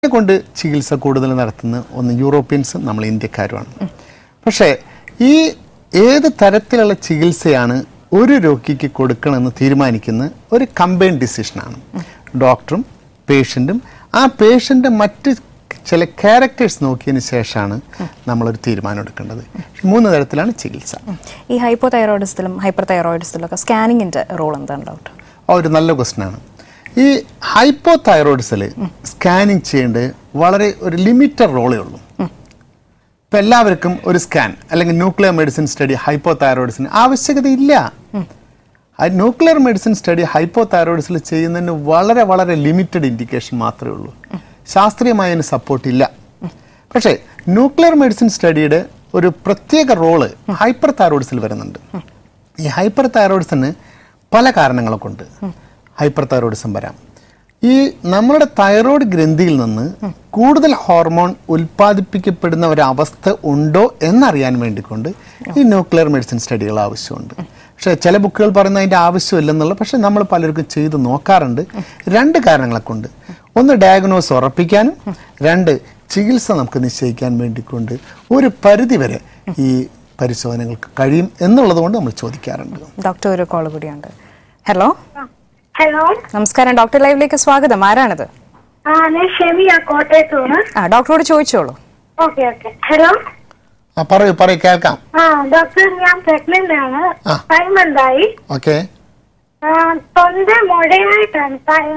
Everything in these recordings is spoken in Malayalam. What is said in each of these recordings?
കൊണ്ട് ചികിത്സ കൂടുതൽ നടത്തുന്ന ഒന്ന് യൂറോപ്യൻസും നമ്മൾ ഇന്ത്യക്കാരുമാണ് പക്ഷേ ഈ ഏത് തരത്തിലുള്ള ചികിത്സയാണ് ഒരു രോഗിക്ക് കൊടുക്കണമെന്ന് തീരുമാനിക്കുന്ന ഒരു കമ്പൈൻ ഡിസിഷനാണ് ഡോക്ടറും പേഷ്യൻറ്റും ആ പേഷ്യൻ്റെ മറ്റ് ചില ക്യാരക്ടേഴ്സ് നോക്കിയതിന് ശേഷമാണ് നമ്മളൊരു തീരുമാനം എടുക്കേണ്ടത് മൂന്ന് തരത്തിലാണ് ചികിത്സ ഈ ഹൈപ്പോ തൈറോയിഡിസത്തിലും ഹൈപ്പർ തൈറോയിഡിസത്തിലും ഒക്കെ സ്കാനിങ്ങിന്റെ റോൾ എന്താണ് ഡോക്ടർ ആ ഒരു നല്ല ക്വസ്റ്റ്യൻ ആണ് ഈ ഹൈപ്പോ തൈറോയിഡ്സിൽ സ്കാനിങ് ചെയ്യേണ്ടത് വളരെ ഒരു ലിമിറ്റഡ് റോളേ ഉള്ളൂ ഇപ്പം എല്ലാവർക്കും ഒരു സ്കാൻ അല്ലെങ്കിൽ ന്യൂക്ലിയർ മെഡിസിൻ സ്റ്റഡി ഹൈപ്പോ തൈറോയിഡ്സിന് ആവശ്യകതയില്ല ആ ന്യൂക്ലിയർ മെഡിസിൻ സ്റ്റഡി ഹൈപ്പോ തൈറോയിഡ്സിൽ ചെയ്യുന്നതിന് വളരെ വളരെ ലിമിറ്റഡ് ഇൻഡിക്കേഷൻ മാത്രമേ ഉള്ളൂ ശാസ്ത്രീയമായ അതിന് സപ്പോർട്ട് ഇല്ല പക്ഷേ ന്യൂക്ലിയർ മെഡിസിൻ സ്റ്റഡിയുടെ ഒരു പ്രത്യേക റോള് ഹൈപ്പർ തൈറോയിഡ്സിൽ വരുന്നുണ്ട് ഈ ഹൈപ്പർ തൈറോയിഡ്സിന് പല കാരണങ്ങളെ കൊണ്ട് ഹൈപ്പർ തൈറോയിഡിസം വരാം ഈ നമ്മുടെ തൈറോയ്ഡ് ഗ്രന്ഥിയിൽ നിന്ന് കൂടുതൽ ഹോർമോൺ ഉൽപ്പാദിപ്പിക്കപ്പെടുന്ന ഒരവസ്ഥ ഉണ്ടോ എന്നറിയാൻ വേണ്ടിക്കൊണ്ട് ഈ ന്യൂക്ലിയർ മെഡിസിൻ സ്റ്റഡികൾ ആവശ്യമുണ്ട് പക്ഷേ ചില ബുക്കുകൾ പറയുന്ന അതിൻ്റെ ആവശ്യമില്ലെന്നുള്ള പക്ഷെ നമ്മൾ പലർക്കും ചെയ്ത് നോക്കാറുണ്ട് രണ്ട് കാരണങ്ങളെ കൊണ്ട് ഒന്ന് ഡയഗ്നോസ് ഉറപ്പിക്കാനും രണ്ട് ചികിത്സ നമുക്ക് നിശ്ചയിക്കാൻ വേണ്ടിക്കൊണ്ട് ഒരു പരിധിവരെ ഈ പരിശോധനകൾക്ക് കഴിയും എന്നുള്ളത് കൊണ്ട് നമ്മൾ ചോദിക്കാറുണ്ട് ഡോക്ടർ ഒരു കോൾ കൂടിയുണ്ട് ഹലോ ഹലോ നമസ്കാരം ഡോക്ടർ ലൈവിലേക്ക് സ്വാഗതം ആരാണിത് ആ ഞാൻ ഷെമിയ കോട്ടയത്ത് നിന്ന് ആ ഡോക്ടറോട് ചോദിച്ചോളൂ ഓക്കെ ഓക്കെ ഹലോ ആ പറയൂ പറയൂ കേൾക്കാം ആ ഡോക്ടർ ഞാൻ പ്രഗ്നന്റ് ആണ് ആ. ഫൈവ് മന്ത് ആയി ഓക്കെ ആ, തൊണ്ട മുഴയായിട്ടാണ്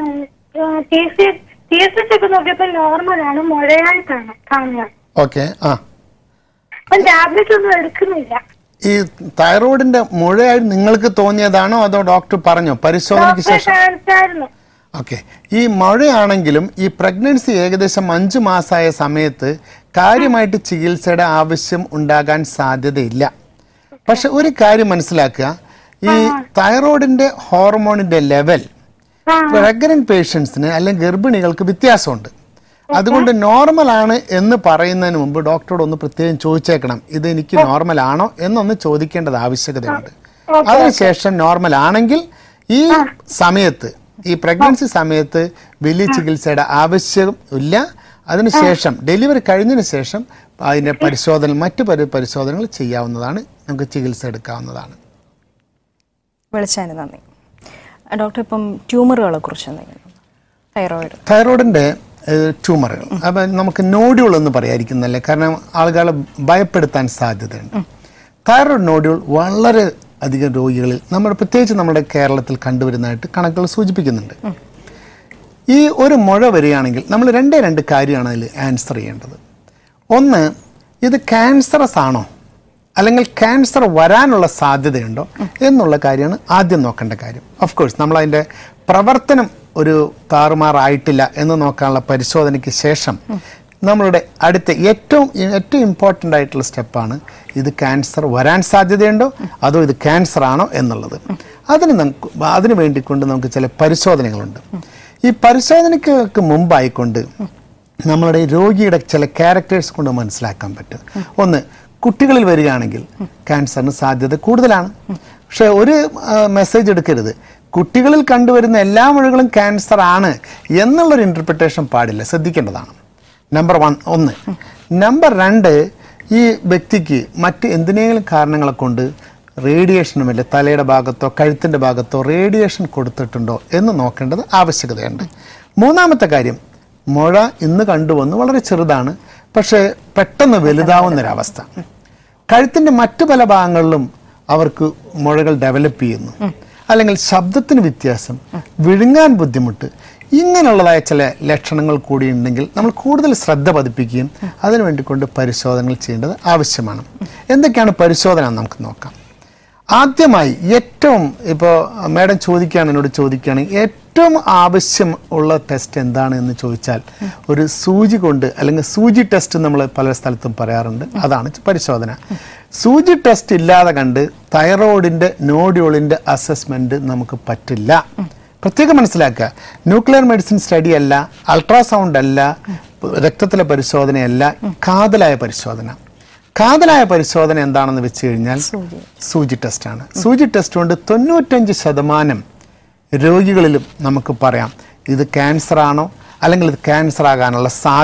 തീർച്ചയൊക്കെ നോക്കിയപ്പോ നോർമലാണ് മുഴയായിട്ടാണ് കാണുന്നത് ഓക്കെ ആ അപ്പം ടാബ്ലറ്റ് ഒന്നും എടുക്കുന്നില്ല ഈ തൈറോയിഡിന്റെ മുഴയായി നിങ്ങൾക്ക് തോന്നിയതാണോ അതോ ഡോക്ടർ പറഞ്ഞോ പരിശോധനയ്ക്ക് ഡോക്ടറെ ശേഷം കാണിച്ചായിരുന്നു ഓക്കെ ഈ മഴയാണെങ്കിലും ഈ പ്രഗ്നൻസി ഏകദേശം അഞ്ച് മാസമായ സമയത്ത് കാര്യമായിട്ട് ചികിത്സയുടെ ആവശ്യം ഉണ്ടാകാൻ സാധ്യതയില്ല പക്ഷെ ഒരു കാര്യം മനസ്സിലാക്കുക ഈ തൈറോയിഡിന്റെ ഹോർമോണിന്റെ ലെവൽ ആ. പ്രഗ്നന്റ് പേഷ്യൻസിന് അല്ലെങ്കിൽ ഗർഭിണികൾക്ക് വ്യത്യാസമുണ്ട് അതുകൊണ്ട് നോർമൽ ആണ് എന്ന് പറയുന്നതിന് മുമ്പ് ഡോക്ടറോട് ഒന്ന് പ്രത്യേകം ചോദിച്ചേക്കണം ഇത് എനിക്ക് നോർമൽ ആണോ എന്നൊന്ന് ചോദിക്കേണ്ടത് ആവശ്യകതയുണ്ട് അതിനുശേഷം നോർമൽ ആണെങ്കിൽ ഈ സമയത്ത് ഈ പ്രഗ്നൻസി സമയത്ത് വലിയ ചികിത്സയുടെ ആവശ്യം ഇല്ല അതിനുശേഷം ഡെലിവറി കഴിഞ്ഞതിന് ശേഷം അതിൻ്റെ പരിശോധന മറ്റു പരി പരിശോധനകൾ ചെയ്യാവുന്നതാണ് നമുക്ക് ചികിത്സ എടുക്കാവുന്നതാണ് വിളിച്ചതിന് നന്ദി ആ, ഡോക്ടർ ഇപ്പം ട്യൂമറുകളെ കുറിച്ച് എന്തെങ്കിലും തൈറോയിഡ് തൈറോയിഡിൻ്റെ ട്യൂമറുകൾ അപ്പം നമുക്ക് നോഡ്യൂൾ എന്ന് പറയാതിരിക്കുന്നല്ലേ കാരണം ആളുകളെ ഭയപ്പെടുത്താൻ സാധ്യതയുണ്ട് തൈറോയിഡ് നോഡ്യൂൾ വളരെ അധികം രോഗികളിൽ നമ്മൾ പ്രത്യേകിച്ച് നമ്മുടെ കേരളത്തിൽ കണ്ടുവരുന്നതായിട്ട് കണക്കുകൾ സൂചിപ്പിക്കുന്നുണ്ട് ഈ ഒരു മുഴ വരികയാണെങ്കിൽ നമ്മൾ രണ്ടേ രണ്ട് കാര്യമാണ് അതിൽ ആൻസർ ചെയ്യേണ്ടത് ഒന്ന് ഇത് ക്യാൻസറസ് ആണോ അല്ലെങ്കിൽ ക്യാൻസർ വരാനുള്ള സാധ്യതയുണ്ടോ എന്നുള്ള കാര്യമാണ് ആദ്യം നോക്കേണ്ട കാര്യം ഓഫ് കോഴ്സ് നമ്മൾ അതിൻ്റെ പ്രവർത്തനം ഒരു താറുമാറായിട്ടില്ല എന്ന് നോക്കാനുള്ള പരിശോധനയ്ക്ക് ശേഷം നമ്മളുടെ അടുത്ത ഏറ്റവും ഏറ്റവും ഇമ്പോർട്ടൻ്റ് ആയിട്ടുള്ള സ്റ്റെപ്പാണ് ഇത് ക്യാൻസർ വരാൻ സാധ്യതയുണ്ടോ അതോ ഇത് ക്യാൻസർ ആണോ എന്നുള്ളത് അതിന് നമുക്ക് അതിന് വേണ്ടിക്കൊണ്ട് നമുക്ക് ചില പരിശോധനകളുണ്ട് ഈ പരിശോധനയ്ക്ക് മുമ്പായിക്കൊണ്ട് നമ്മളുടെ രോഗിയുടെ ചില ക്യാരക്ടേഴ്സ് കൊണ്ട് മനസ്സിലാക്കാൻ പറ്റും ഒന്ന് കുട്ടികളിൽ വരികയാണെങ്കിൽ ക്യാൻസറിന് സാധ്യത കൂടുതലാണ് പക്ഷെ ഒരു മെസ്സേജ് എടുക്കരുത് കുട്ടികളിൽ കണ്ടുവരുന്ന എല്ലാ മുഴകളും ക്യാൻസർ ആണ് എന്നുള്ളൊരു ഇൻ്റർപ്രിട്ടേഷൻ പാടില്ല ശ്രദ്ധിക്കേണ്ടതാണ് നമ്പർ വൺ ഒന്ന് നമ്പർ രണ്ട് ഈ വ്യക്തിക്ക് മറ്റ് എന്തിനേലും കാരണങ്ങളെ കൊണ്ട് റേഡിയേഷനുമില്ല തലയുടെ ഭാഗത്തോ കഴുത്തിൻ്റെ ഭാഗത്തോ റേഡിയേഷൻ കൊടുത്തിട്ടുണ്ടോ എന്ന് നോക്കേണ്ടത് ആവശ്യകതയുണ്ട് മൂന്നാമത്തെ കാര്യം മുഴ ഇന്ന് കണ്ടുവന്ന് വളരെ ചെറുതാണ് പക്ഷേ പെട്ടെന്ന് വലുതാവുന്നൊരവസ്ഥ കഴുത്തിൻ്റെ മറ്റു പല ഭാഗങ്ങളിലും അവർക്ക് മുഴകൾ ഡെവലപ്പ് ചെയ്യുന്നു അല്ലെങ്കിൽ ശബ്ദത്തിന് വ്യത്യാസം വിഴുങ്ങാൻ ബുദ്ധിമുട്ട് ഇങ്ങനെയുള്ളതായ ചില ലക്ഷണങ്ങൾ കൂടി ഉണ്ടെങ്കിൽ നമ്മൾ കൂടുതൽ ശ്രദ്ധ പതിപ്പിക്കുകയും അതിനു വേണ്ടിക്കൊണ്ട് പരിശോധനകൾ ചെയ്യേണ്ടത് ആവശ്യമാണ് എന്തൊക്കെയാണ് പരിശോധന എന്ന് നമുക്ക് നോക്കാം ആദ്യമായി ഏറ്റവും ഇപ്പോൾ മാഡം ചോദിക്കുകയാണ് എന്നോട് ചോദിക്കുകയാണെങ്കിൽ ഏറ്റവും ആവശ്യം ഉള്ള ടെസ്റ്റ് എന്താണ് എന്ന് ചോദിച്ചാൽ ഒരു സൂചി കൊണ്ട് അല്ലെങ്കിൽ സൂചി ടെസ്റ്റ് നമ്മൾ പല സ്ഥലത്തും പറയാറുണ്ട് അതാണ് പരിശോധന സൂചി ടെസ്റ്റ് ഇല്ലാതെ കണ്ട് തൈറോയിഡിൻ്റെ നോഡ്യൂളിൻ്റെ അസസ്മെൻറ്റ് നമുക്ക് പറ്റില്ല പ്രത്യേകം മനസ്സിലാക്കുക ന്യൂക്ലിയർ മെഡിസിൻ സ്റ്റഡി അല്ല അൾട്രാസൗണ്ട് അല്ല രക്തത്തിലെ പരിശോധനയല്ല കാതലായ പരിശോധന കാതലായ പരിശോധന എന്താണെന്ന് വെച്ച് കഴിഞ്ഞാൽ സൂചി ടെസ്റ്റാണ് സൂചി ടെസ്റ്റ് കൊണ്ട് തൊണ്ണൂറ്റഞ്ച് ശതമാനം രോഗികളിലും നമുക്ക് പറയാം ഇത് ക്യാൻസർ ആണോ അല്ലെങ്കിൽ ഇത് ക്യാൻസർ ആകാനുള്ള സാധ്യത